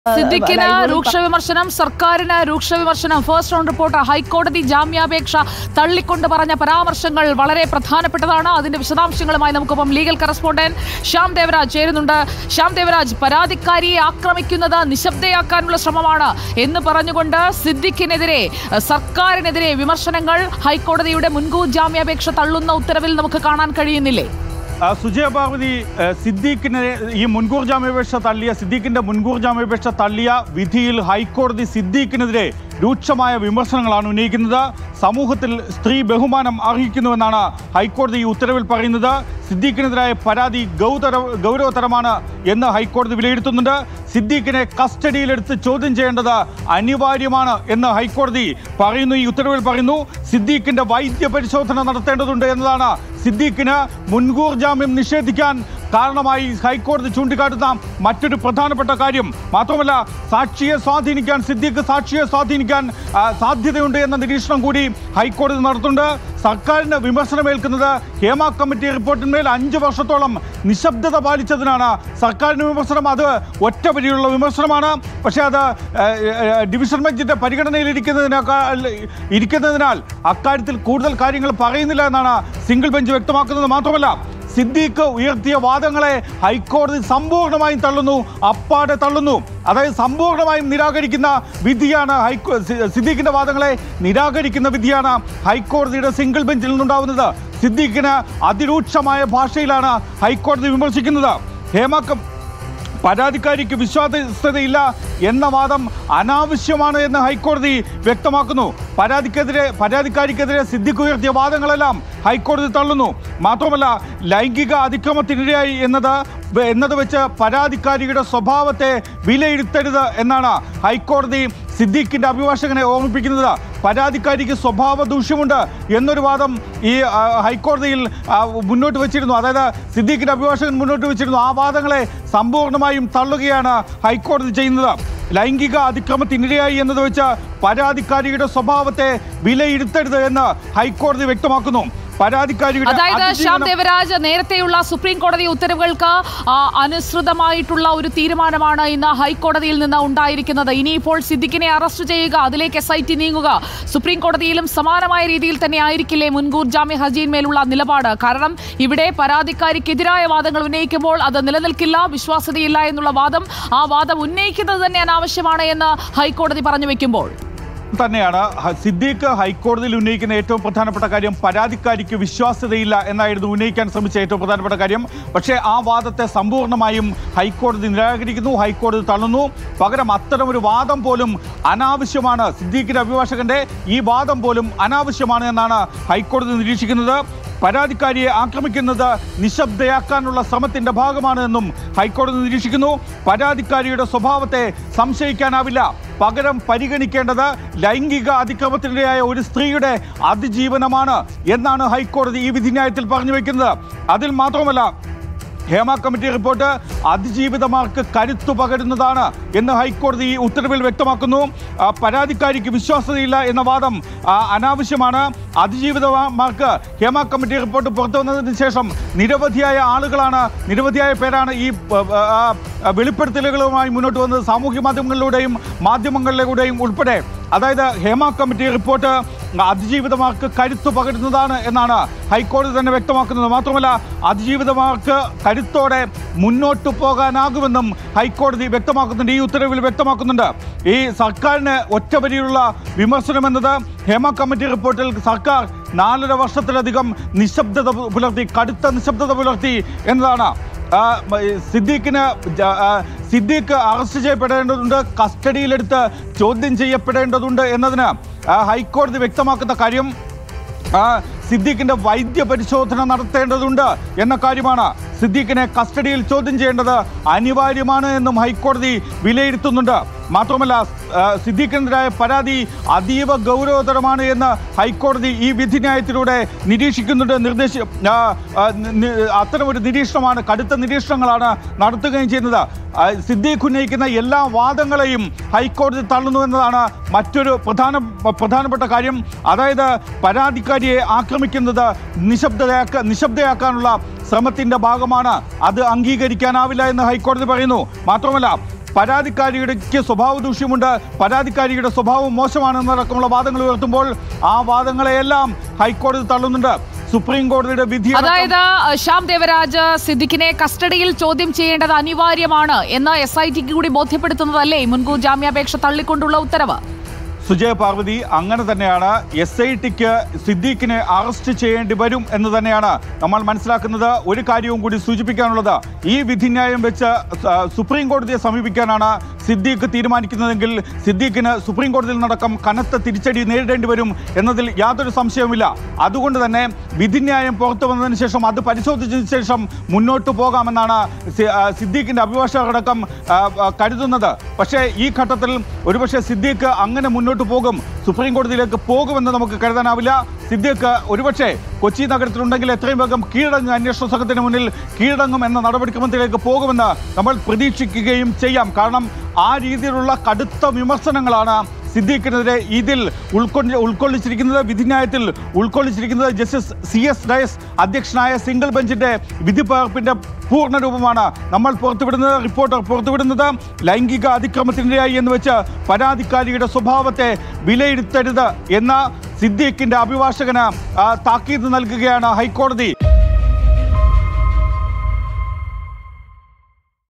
സിദ്ദിഖിന് ലൈവുകളും രൂക്ഷ വിമർശനം സർക്കാരിന് രൂക്ഷ വിമർശനം ഫസ്റ്റ് റൗണ്ട് റിപ്പോർട്ട് ഹൈക്കോടതി ജാമ്യാപേക്ഷ തള്ളിക്കൊണ്ട് പറഞ്ഞ പരാമർശങ്ങൾ വളരെ പ്രധാനപ്പെട്ടതാണ് അതിന്റെ വിശദാംശങ്ങളുമായി നമുക്കൊപ്പം ലീഗൽ കറസ്പോണ്ടന്റ് ശ്യാം ദേവരാജ് ചേരുന്നുണ്ട് ശ്യാം ദേവരാജ് പരാതിക്കാരിയെ ആക്രമിക്കുന്നത് നിശബ്ദയാക്കാനുള്ള ശ്രമമാണ് എന്ന് പറഞ്ഞുകൊണ്ട് സിദ്ദിഖിനെതിരെ അഹ്, സർക്കാരിനെതിരെ വിമർശനങ്ങൾ ഹൈക്കോടതിയുടെ മുൻകൂർ ജാമ്യാപേക്ഷ തള്ളുന്ന ഉത്തരവിൽ നമുക്ക് കാണാൻ കഴിയുന്നില്ലേ ആ, സുജയ പാർവതി ആ, സിദ്ദീഖിനെ ഈ മുൻകൂർ ജാമ്യാപേക്ഷ തള്ളിയ സിദ്ദീഖിന്റെ മുൻകൂർ ജാമ്യാപേക്ഷ തള്ളിയ വിധിയിൽ ഹൈക്കോടതി സിദ്ദീഖിനെതിരെ രൂക്ഷമായ വിമർശനങ്ങളാണ് ഉന്നയിക്കുന്നത് സമൂഹത്തിൽ സ്ത്രീ ബഹുമാനം അർഹിക്കുന്നുവെന്നാണ് ഹൈക്കോടതി ഈ ഉത്തരവിൽ പറയുന്നത് സിദ്ദീഖിനെതിരായ പരാതി ഗൗതര ഗൗരവതരമാണ് എന്ന് ഹൈക്കോടതി വിലയിരുത്തുന്നുണ്ട് സിദ്ദീഖിനെ കസ്റ്റഡിയിലെടുത്ത് ചോദ്യം ചെയ്യേണ്ടത് അനിവാര്യമാണ് എന്ന് ഹൈക്കോടതി പറയുന്നു ഈ ഉത്തരവിൽ പറയുന്നു സിദ്ദീഖിന്റെ വൈദ്യ പരിശോധന നടത്തേണ്ടതുണ്ട് എന്നതാണ് സിദ്ദീഖിന് മുൻകൂർ ജാമ്യം നിഷേധിക്കാൻ കാരണമായി ഹൈക്കോടതി ചൂണ്ടിക്കാട്ടുന്ന മറ്റൊരു പ്രധാനപ്പെട്ട കാര്യം മാത്രമല്ല സാക്ഷിയെ സ്വാധീനിക്കാൻ സിദ്ദീഖ് സാക്ഷിയെ സ്വാധീനിക്കാൻ ആ, സാധ്യതയുണ്ട് എന്ന നിരീക്ഷണം കൂടി ഹൈക്കോടതി നടത്തുന്നുണ്ട് സർക്കാരിന് വിമർശനമേൽക്കുന്നത് ഹേമ കമ്മിറ്റി റിപ്പോർട്ടിന്മേൽ അഞ്ച് വർഷത്തോളം നിശബ്ദത പാലിച്ചതിനാണ് സർക്കാരിന് വിമർശനം അത് ഒറ്റ വരിയുള്ള വിമർശനമാണ് പക്ഷേ അത് ആ, ആ, ഡിവിഷൻ ബെഞ്ചിന്റെ പരിഗണനയിൽ ഇരിക്കുന്നതിനേക്കാൾ ഇരിക്കുന്നതിനാൽ അക്കാര്യത്തിൽ കൂടുതൽ കാര്യങ്ങൾ പറയുന്നില്ല എന്നാണ് സിംഗിൾ ബെഞ്ച് വ്യക്തമാക്കുന്നത് മാത്രമല്ല സിദ്ദീഖ് ഉയർത്തിയ വാദങ്ങളെ ഹൈക്കോടതി സമ്പൂർണ്ണമായും തള്ളുന്നു അപ്പാടെ തള്ളുന്നു അതായത് സമ്പൂർണ്ണമായും നിരാകരിക്കുന്ന വിധിയാണ് ഹൈക്കോ സി- സിദ്ദീഖിന്റെ വാദങ്ങളെ നിരാകരിക്കുന്ന വിധിയാണ് ഹൈക്കോടതിയുടെ സിംഗിൾ ബെഞ്ചിൽ നിന്നുണ്ടാവുന്നത് സിദ്ദീഖിന് അതിരൂക്ഷമായ ഭാഷയിലാണ് ഹൈക്കോടതി വിമർശിക്കുന്നത് ഹേമ കം- പരാതിക്കാരിക്ക് വിശ്വാസ്യതയില്ല എന്ന വാദം അനാവശ്യമാണ് എന്ന് ഹൈക്കോടതി വ്യക്തമാക്കുന്നു പരാതിക്കെതിരെ പരാതിക്കാരിക്കെതിരെ സിദ്ദിഖ് ഉയർത്തിയ വാദങ്ങളെല്ലാം ഹൈക്കോടതി തള്ളുന്നു മാത്രമല്ല ലൈംഗിക അതിക്രമത്തിനിരയായി എന്നത് വെ- എന്നത് വെച്ച് പരാതിക്കാരിയുടെ സ്വഭാവത്തെ വിലയിരുത്തരുത് എന്നാണ് ഹൈക്കോടതി സിദ്ദീഖിന്റെ അഭിഭാഷകനെ ഓർമ്മിപ്പിക്കുന്നത് പരാതിക്കാരിക്ക് സ്വഭാവ ദൂഷ്യമുണ്ട് എന്നൊരു വാദം ഈ ആ, ഹൈക്കോടതിയിൽ ആ, മുന്നോട്ട് വെച്ചിരുന്നു അതായത് സിദ്ദീഖിന്റെ അഭിഭാഷകൻ മുന്നോട്ട് വെച്ചിരുന്നു ആ വാദങ്ങളെ സമ്പൂർണ്ണമായും തള്ളുകയാണ് ഹൈക്കോടതി ചെയ്യുന്നത് ലൈംഗിക അതിക്രമത്തിനിരയായി എന്നത് വെച്ച് പരാതിക്കാരിയുടെ സ്വഭാവത്തെ വിലയിരുത്തരുത് എന്ന് ഹൈക്കോടതി വ്യക്തമാക്കുന്നു പരാതിക്കാരിയുടെ അതായത് ശ്യാം അതിജീവനം- ദേവരാജ് നേരത്തെയുള്ള സുപ്രീം കോടതി ഉത്തരവുകൾക്ക് ആ, അനുസൃതമായിട്ടുള്ള ഒരു തീരുമാനമാണ് ഇന്ന് ഹൈക്കോടതിയിൽ നിന്ന് ഉണ്ടായിരിക്കുന്നത് ഇനിയിപ്പോൾ സിദ്ദിഖിനെ അറസ്റ്റ് ചെയ്യുക അതിലേക്ക് എസ് ഐ ടി നീങ്ങുക സുപ്രീം കോടതിയിലും സമാനമായ രീതിയിൽ തന്നെ ആയിരിക്കില്ലേ മുൻകൂർ ജാമ്യ ഹർജിയിന്മേലുള്ള നിലപാട് കാരണം ഇവിടെ പരാതിക്കാരിക്കെതിരായ വാദങ്ങൾ ഉന്നയിക്കുമ്പോൾ അത് നിലനിൽക്കില്ല വിശ്വാസ്യതയില്ല എന്നുള്ള വാദം ആ വാദം ഉന്നയിക്കുന്നത് തന്നെ അനാവശ്യമാണ് എന്ന് ഹൈക്കോടതി പറഞ്ഞു വെക്കുമ്പോൾ തന്നെയാണ് ഹ- സിദ്ദീഖ് ഹൈക്കോടതിയിൽ ഉന്നയിക്കുന്ന ഏറ്റവും പ്രധാനപ്പെട്ട കാര്യം പരാതിക്കാരിക്ക് വിശ്വാസ്യതയില്ല എന്നായിരുന്നു ഉന്നയിക്കാൻ ശ്രമിച്ച ഏറ്റവും പ്രധാനപ്പെട്ട കാര്യം പക്ഷേ ആ വാദത്തെ സമ്പൂർണ്ണമായും ഹൈക്കോടതി നിരാകരിക്കുന്നു ഹൈക്കോടതി തള്ളുന്നു പകരം അത്തരം ഒരു വാദം പോലും അനാവശ്യമാണ് സിദ്ദീഖിന്റെ അഭിഭാഷകന്റെ ഈ വാദം പോലും അനാവശ്യമാണ് എന്നാണ് ഹൈക്കോടതി നിരീക്ഷിക്കുന്നത് പരാതിക്കാരിയെ ആക്രമിക്കുന്നത് നിശബ്ദയാക്കാനുള്ള ശ്രമത്തിന്റെ ഭാഗമാണ് എന്നും ഹൈക്കോടതി നിരീക്ഷിക്കുന്നു പരാതിക്കാരിയുടെ സ്വഭാവത്തെ സംശയിക്കാനാവില്ല പകരം പരിഗണിക്കേണ്ടത് ലൈംഗിക അതിക്രമത്തിനിരയായ ഒരു സ്ത്രീയുടെ അതിജീവനമാണ് എന്നാണ് ഹൈക്കോടതി ഈ വിധിന്യായത്തിൽ പറഞ്ഞു വെക്കുന്നത് അതിൽ മാത്രമല്ല ഹേമ കമ്മിറ്റി റിപ്പോർട്ട് അതിജീവിതമാർക്ക് കരുത്തു പകരുന്നതാണ് എന്ന് ഹൈക്കോടതി ഈ ഉത്തരവിൽ വ്യക്തമാക്കുന്നു ആ, പരാതിക്കാരിക്ക് വിശ്വാസ്യതയില്ല എന്ന വാദം ആ, അനാവശ്യമാണ് അതിജീവിതമാർക്ക് ഹേമ കമ്മിറ്റി റിപ്പോർട്ട് പുറത്തു വന്നതിന് ശേഷം നിരവധിയായ ആളുകളാണ് നിരവധിയായ പേരാണ് ഈ ആ, ആ, ആ, വെളിപ്പെടുത്തലുകളുമായി മുന്നോട്ട് വന്നത് സാമൂഹ്യ മാധ്യമങ്ങളിലൂടെയും മാധ്യമങ്ങളിലൂടെയും ഉൾപ്പെടെ അതായത് ഹേമ കമ്മിറ്റി റിപ്പോർട്ട് അതിജീവിതമാർക്ക് കരുത്തു പകരുന്നതാണ് എന്നാണ് ഹൈക്കോടതി തന്നെ വ്യക്തമാക്കുന്നത് മാത്രമല്ല അതിജീവിതമാർക്ക് കരുത്തോടെ മുന്നോട്ട് പോകാനാകുമെന്നും ഹൈക്കോടതി വ്യക്തമാക്കുന്നുണ്ട് ഈ ഉത്തരവിൽ വ്യക്തമാക്കുന്നുണ്ട് ഈ സർക്കാരിന് ഒറ്റവരിയുള്ള വിമർശനം എന്നത് ഹേമ കമ്മിറ്റി റിപ്പോർട്ടിൽ സർക്കാർ നാലര വർഷത്തിലധികം നിശബ്ദത പുലർത്തി കടുത്ത നിശബ്ദത പുലർത്തി എന്നതാണ് ആ, മ, ഈ സിദ്ദീഖിന് ജ- ആ, സിദ്ദീഖ് അറസ്റ്റ് ചെയ്യപ്പെടേണ്ടതുണ്ട് കസ്റ്റഡിയിലെടുത്ത് ചോദ്യം ചെയ്യപ്പെടേണ്ടതുണ്ട് എന്നതിന് ആ, ഹൈക്കോടതി വ്യക്തമാക്കുന്ന കാര്യം ആ, സിദ്ദീഖിന്റെ വൈദ്യ പരിശോധന നടത്തേണ്ടതുണ്ട് എന്ന കാര്യമാണ് സിദ്ദീഖിനെ കസ്റ്റഡിയിൽ ചോദ്യം ചെയ്യേണ്ടത് അനിവാര്യമാണ് എന്നും ഹൈക്കോടതി വിലയിരുത്തുന്നുണ്ട് മാത്രമല്ല ആ, സിദ്ദീഖിനെതിരായ പരാതി അതീവ ഗൗരവതരമാണ് എന്ന് ഹൈക്കോടതി ഈ വിധിന്യായത്തിലൂടെ നിരീക്ഷിക്കുന്നുണ്ട് നിർദ്ദേശ ആ, ആ, നി- നി- അത്തരമൊരു നിരീക്ഷണമാണ് കടുത്ത നിരീക്ഷണങ്ങളാണ് നടത്തുകയും ചെയ്യുന്നത് ആ, സിദ്ദീഖ് ഉന്നയിക്കുന്ന എല്ലാ വാദങ്ങളെയും ഹൈക്കോടതി തള്ളുന്നു എന്നതാണ് മറ്റൊരു പ്രധാന പ്രധാനപ്പെട്ട കാര്യം അതായത് പരാതിക്കാരിയെ ആക്രമിക്കുന്നത് നിശബ്ദയാക്ക നിശബ്ദയാക്കാനുള്ള ശ്രമത്തിന്റെ ഭാഗമാണ് അത് അംഗീകരിക്കാനാവില്ല എന്ന് ഹൈക്കോടതി പറയുന്നു മാത്രമല്ല പരാതിക്കാരിയുടെ സ്വഭാവ ദൂഷ്യമുണ്ട് പരാതിക്കാരിയുടെ സ്വഭാവം മോശമാണെന്നടക്കമുള്ള വാദങ്ങൾ ഉയർത്തുമ്പോൾ ആ വാദങ്ങളെയെല്ലാം ഹൈക്കോടതി തള്ളുന്നുണ്ട് സുപ്രീം കോടതിയുടെ വിധി അതായത് ശ്യാം ദേവരാജ് സിദ്ദിഖിനെ കസ്റ്റഡിയിൽ ചോദ്യം ചെയ്യേണ്ടത് അനിവാര്യമാണ് എന്ന് എസ് ഐ ടിക്ക് കൂടി ബോധ്യപ്പെടുത്തുന്നതല്ലേ മുൻകൂർ ജാമ്യാപേക്ഷ തള്ളിക്കൊണ്ടുള്ള ഉത്തരവ് സുജയ പാർവതി അങ്ങനെ തന്നെയാണ് എസ് ഐ ടിക്ക് സിദ്ദീഖിനെ അറസ്റ്റ് ചെയ്യേണ്ടി വരും എന്ന് തന്നെയാണ് നമ്മൾ മനസ്സിലാക്കുന്നത് ഒരു കാര്യവും കൂടി സൂചിപ്പിക്കാനുള്ളത് ഈ വിധിന്യായം വെച്ച് സ- സുപ്രീം കോടതിയെ സമീപിക്കാനാണ് സിദ്ദീഖ് തീരുമാനിക്കുന്നതെങ്കിൽ സിദ്ദീഖിന് സുപ്രീം കോടതിയിൽ നടക്കം കനത്ത തിരിച്ചടി നേരിടേണ്ടി വരും എന്നതിൽ യാതൊരു സംശയവുമില്ല അതുകൊണ്ട് തന്നെ വിധിന്യായം പുറത്തു വന്നതിന് ശേഷം അത് പരിശോധിച്ചതിന് ശേഷം മുന്നോട്ട് പോകാമെന്നാണ് സി- ആ, സിദ്ദീഖിന്റെ അഭിഭാഷകരടക്കം ആ, ആ, കരുതുന്നത് പക്ഷേ ഈ ഘട്ടത്തിൽ ഒരുപക്ഷെ സിദ്ദീഖ് അങ്ങനെ മുന്നോട്ട് പോകും സുപ്രീം കോടതിയിലേക്ക് പോകുമെന്ന് നമുക്ക് കരുതാനാവില്ല സിദ്ദീഖ് ഒരുപക്ഷെ കൊച്ചി നഗരത്തിലുണ്ടെങ്കിൽ എത്രയും വേഗം കീഴടങ്ങ് അന്വേഷണ സംഘത്തിന് മുന്നിൽ കീഴടങ്ങും എന്ന നടപടിക്രമത്തിലേക്ക് പോകുമെന്ന് നമ്മൾ പ്രതീക്ഷിക്കുകയും ചെയ്യാം കാരണം ആ രീതിയിലുള്ള കടുത്ത വിമർശനങ്ങളാണ് സിദ്ദീഖിനെതിരെ ഇതിൽ ഉൾക്കൊണ്ടി ഉൾക്കൊള്ളിച്ചിരിക്കുന്നത് വിധിന്യായത്തിൽ ഉൾക്കൊള്ളിച്ചിരിക്കുന്നത് ജസ്റ്റിസ് സി എസ് ഡയസ് അധ്യക്ഷനായ സിംഗിൾ ബെഞ്ചിന്റെ വിധി പകർപ്പിന്റെ പൂർണ്ണ രൂപമാണ് നമ്മൾ പുറത്തുവിടുന്നത് റിപ്പോർട്ടർ പുറത്തുവിടുന്നത് ലൈംഗിക അതിക്രമത്തിനിരയായി എന്ന് വെച്ച് പരാതിക്കാരിയുടെ സ്വഭാവത്തെ വിലയിരുത്തരുത് എന്ന സിദ്ദീഖിന്റെ അഭിഭാഷകന് ആ, താക്കീത് നൽകുകയാണ് ഹൈക്കോടതി